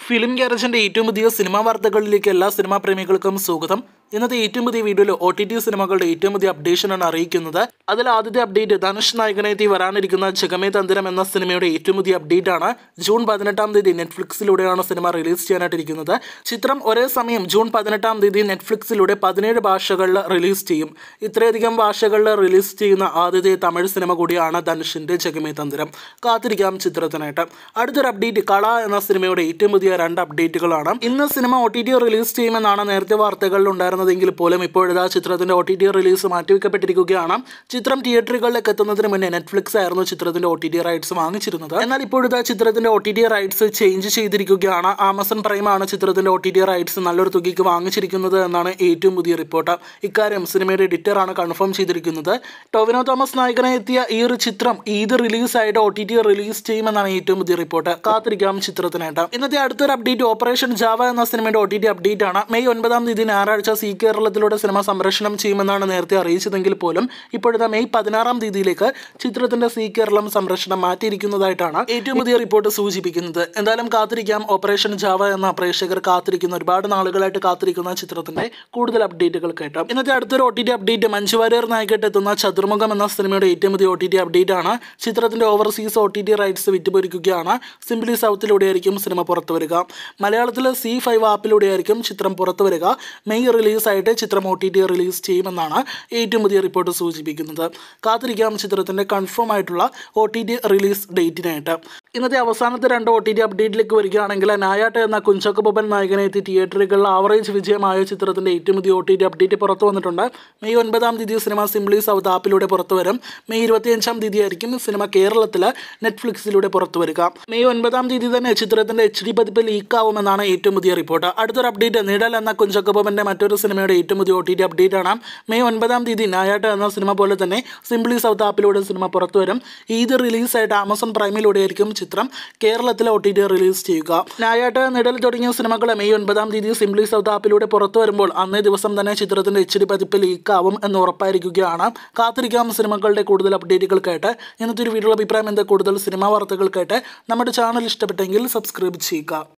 film ഗ്യാരേജിന്റെ ഏറ്റവും പുതിയ cinema വാർത്തകളിലേക്ക് എല്ലാ സിനിമാ പ്രേമികൾക്കും സ്വാഗതം ഇന്നത്തെ ഏറ്റവും പുതിയ വീഡിയോയിൽ ഒ ടി ടി സിനിമകളുടെ ഏറ്റവും പുതിയ അപ്ഡേഷൻ ആണ് അറിയിക്കുന്നത് അതിൽ ആദ്യത്തെ അപ്ഡേറ്റ് ധനുഷ് നായകനെത്തി വരാനിരിക്കുന്ന ജഗമേ തന്തിരം എന്ന സിനിമയുടെ ഏറ്റവും പുതിയ അപ്ഡേറ്റ് ആണ് ജൂൺ പതിനെട്ടാം തീയതി നെറ്റ്ഫ്ലിക്സിലൂടെയാണ് സിനിമ റിലീസ് ചെയ്യാനായിട്ടിരിക്കുന്നത് ചിത്രം ഒരേ സമയം ജൂൺ പതിനെട്ടാം തീയതി നെറ്റ്ഫ്ലിക്സിലൂടെ പതിനേഴ് ഭാഷകളിൽ റിലീസ് ചെയ്യും ഇത്രയധികം ഭാഷകളിൽ റിലീസ് ചെയ്യുന്ന ആദ്യത്തെ തമിഴ് സിനിമ കൂടിയാണ് ധനുഷിന്റെ ജഗമേ തന്തിരം കാത്തിരിക്കാം ചിത്രത്തിനായിട്ട് അടുത്തൊരു അപ്ഡേറ്റ് കള എന്ന സിനിമയുടെ ഏറ്റവും പുതിയ രണ്ട് അപ്ഡേറ്റുകളാണ് ഇന്ന് cinema O T T release ചെയ്യുമെന്നാണ് നേരത്തെ വാർത്തകളിൽ ഉണ്ടായിരുന്നതെങ്കിൽ പോലും ഇപ്പോഴിതാ ചിത്രത്തിന്റെ ഒ ടി ടി റിലീസ് മാറ്റിവെക്കപ്പെട്ടിരിക്കുകയാണ് ചിത്രം തിയേറ്ററുകളിലേക്ക് എത്തുന്നതിന് മുന്നേ നെറ്റ്ഫ്ലിക്സ് ആയിരുന്നു ചിത്രത്തിന്റെ ഒ ടി ടി റൈറ്റ്സ് വാങ്ങിച്ചിരുന്നത് എന്നാൽ ഇപ്പോഴിതാ ചിത്രത്തിന്റെ O T T rights change ചെയ്തിരിക്കുകയാണ് ആമസോൺ പ്രൈമാണ് ചിത്രത്തിന്റെ ഒ ടി ടി റൈറ്റ്സ് നല്ലൊരു തുകയ്ക്ക് വാങ്ങിച്ചിരിക്കുന്നത് എന്നാണ് ഏറ്റവും പുതിയ റിപ്പോർട്ട് ഇക്കാര്യം സിനിമയുടെ എഡിറ്ററാണ് കൺഫേം ചെയ്തിരിക്കുന്നത് ടൊവിനോ തോമസ് നായകനെ എത്തിയ ഈ ഒരു ചിത്രം ഈദ് റിലീസായിട്ട് ഒ ടി ടി റിലീസ് ചെയ്യുമെന്നാണ് ഏറ്റവും പുതിയ റിപ്പോർട്ട് കാത്തിരിക്കാം ചിത്രത്തിനായിട്ട് ഇന്നത്തെ അടുത്തൊരു അപ്ഡേറ്റ് ഓപ്പറേഷൻ ജാവ എന്ന സിനിമയുടെ ഒ ടി ടി അപ്ഡേറ്റ് ആണ് മെയ് ഒൻപതാം തീയതി ഞായറാഴ്ച സി കേരളത്തിലൂടെ സിനിമ സംപ്രേഷണം ചെയ്യുമെന്നാണ് നേരത്തെ അറിയിച്ചതെങ്കിൽ പോലും ഇപ്പോഴത്തെ മെയ് പതിനാറാം തീയതിയിലേക്ക് ചിത്രത്തിന്റെ സി കേരളം സംപ്രേഷണം മാറ്റിയിരിക്കുന്നതായിട്ടാണ് ഏറ്റവും പുതിയ റിപ്പോർട്ട് സൂചിപ്പിക്കുന്നത് എന്തായാലും കാത്തിരിക്കാം ഓപ്പറേഷൻ ജാവ എന്ന പ്രേക്ഷകർ കാത്തിരിക്കുന്ന ഒരുപാട് നാളുകളായിട്ട് കാത്തിരിക്കുന്ന ചിത്രത്തിന്റെ കൂടുതൽ അപ്ഡേറ്റുകൾ കേട്ടോ ഇന്നത്തെ അടുത്തൊരു O T T update Manju Warrier നായികട്ട് എത്തുന്ന ചതുർമുഖം എന്ന സിനിമയുടെ ഏറ്റവും പുതിയ ഒ ടി ടി അപ്ഡേറ്റ് ആണ് ചിത്രത്തിന്റെ overseas O T T rights വിറ്റുപൊരിക്കുകയാണ് സിംപ്ലി സൗത്തിലൂടെയായിരിക്കും സിനിമ പുറത്തു വരിക മലയാളത്തിൽ സി ഫൈവ് ആപ്പിലൂടെയായിരിക്കും ചിത്രം പുറത്തു വരിക മെയ് റിലീസായിട്ട് ചിത്രം ഒ ടി ടി റിലീസ് ചെയ്യുമെന്നാണ് ഏറ്റവും പുതിയ റിപ്പോർട്ട് സൂചിപ്പിക്കുന്നത് കാത്തിരിക്കാം ചിത്രത്തിന്റെ കൺഫേം ആയിട്ടുള്ള ഒ ടി ടി റിലീസ് ഡേറ്റിനായിട്ട് ഇന്നത്തെ അവസാനത്തെ രണ്ട് ഒ ടി ടി അപ്ഡേറ്റിലേക്ക് വരികയാണെങ്കിൽ നായാട്ട് എന്ന കുഞ്ചക്ക ബൊബൻ നായകനെ എത്തി തിയേറ്ററുകളിൽ ആവറേജ് വിജയമായ ചിത്രത്തിന്റെ ഏറ്റവും പുതിയ ഒ ടി ടി അപ്ഡേറ്റ് പുറത്തു വന്നിട്ടുണ്ട് മെയ് ഒൻപതാം തീയതി സിനിമ സിംപ്ലി സൗത്ത് ആപ്പിലൂടെ പുറത്തു വരും മെയ് ഇരുപത്തിയഞ്ചാം തീയതി ആയിരിക്കും സിനിമ കേരളത്തിൽ നെറ്റ്ഫ്ലിക്സിലൂടെ പുറത്തു വരിക മെയ് ഒൻപതാം തീയതി തന്നെ ചിത്രത്തിന്റെ എച്ച് ഡി പതിപ്പ് ലീക്കാവുമെന്നാണ് ഏറ്റവും പുതിയ റിപ്പോർട്ട് അടുത്തൊരു അപ്ഡേറ്റ് നിഴൽ എന്ന കുഞ്ചക്ക ബൊബന്റെ മറ്റൊരു സിനിമയുടെ ഏറ്റവും പുതിയ ഒ ടി ടി അപ്ഡേറ്റ് ആണ് മെയ് ഒൻപതാം തീയതി നായാട്ട് എന്ന സിനിമ പോലെ തന്നെ സിംപ്ലി സൗത്ത് ആപ്പിലൂടെ സിനിമ പുറത്തു വരും ഈദ് റിലീസായിട്ട് ആമസോൺ പ്രൈമിലൂടെ ആയിരിക്കും ചിത്രം കേരളത്തിലെ ഒ ടി ടി റിലീസ് ചെയ്യുക നായാട്ട് നിഴൽ തുടങ്ങിയ സിനിമകൾ മെയ് ഒൻപതാം തീയതി സിംപ്ലി സൗത്ത് ആപ്പിലൂടെ പുറത്തു വരുമ്പോൾ അന്നേ ദിവസം തന്നെ ചിത്രത്തിന്റെ എച്ച് ഡി പതിപ്പ് ലീക്കാവും എന്ന് ഉറപ്പായിരിക്കുകയാണ് കാത്തിരിക്കാം സിനിമകളുടെ കൂടുതൽ അപ്ഡേറ്റുകൾക്കായിട്ട് ഇന്നത്തെ ഒരു വീഡിയോ അഭിപ്രായം എന്താ കൂടുതൽ സിനിമാ വാർത്തകൾക്കായിട്ട് നമ്മുടെ ചാനൽ ഇഷ്ടപ്പെട്ടെങ്കിൽ സബ്സ്ക്രൈബ് ചെയ്യുക